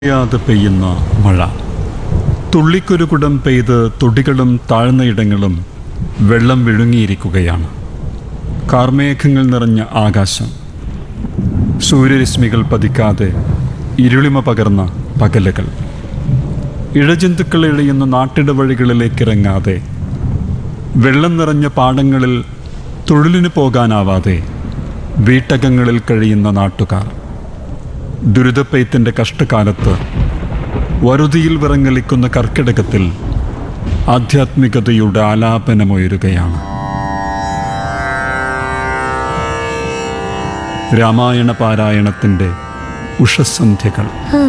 യാതെ പെയ്യുന്ന മഴ തുള്ളിക്കുരുകുടം പെയ്ത് തൊടികളും താഴ്ന്നയിടങ്ങളും വെള്ളം വിഴുങ്ങിയിരിക്കുകയാണ് കാർമേഘങ്ങൾ നിറഞ്ഞ ആകാശം സൂര്യരശ്മികൾ പതിക്കാതെ ഇരുളിമ പകർന്ന പകലുകൾ ഇഴജന്തുക്കൾ എളിയുന്ന നാട്ടിടവഴികളിലേക്കിറങ്ങാതെ വെള്ളം നിറഞ്ഞ പാടങ്ങളിൽ തൊഴിലിന് പോകാനാവാതെ വീട്ടകങ്ങളിൽ കഴിയുന്ന നാട്ടുകാർ ദുരിതപ്പെയ്ത്തിൻ്റെ കഷ്ടകാലത്ത് വറുതിയിൽ വിറങ്ങലിക്കുന്ന കർക്കിടകത്തിൽ ആധ്യാത്മികതയുടെ ആലാപനമുയരുകയാണ് രാമായണ പാരായണത്തിൻ്റെ ഉഷസന്ധ്യകൾ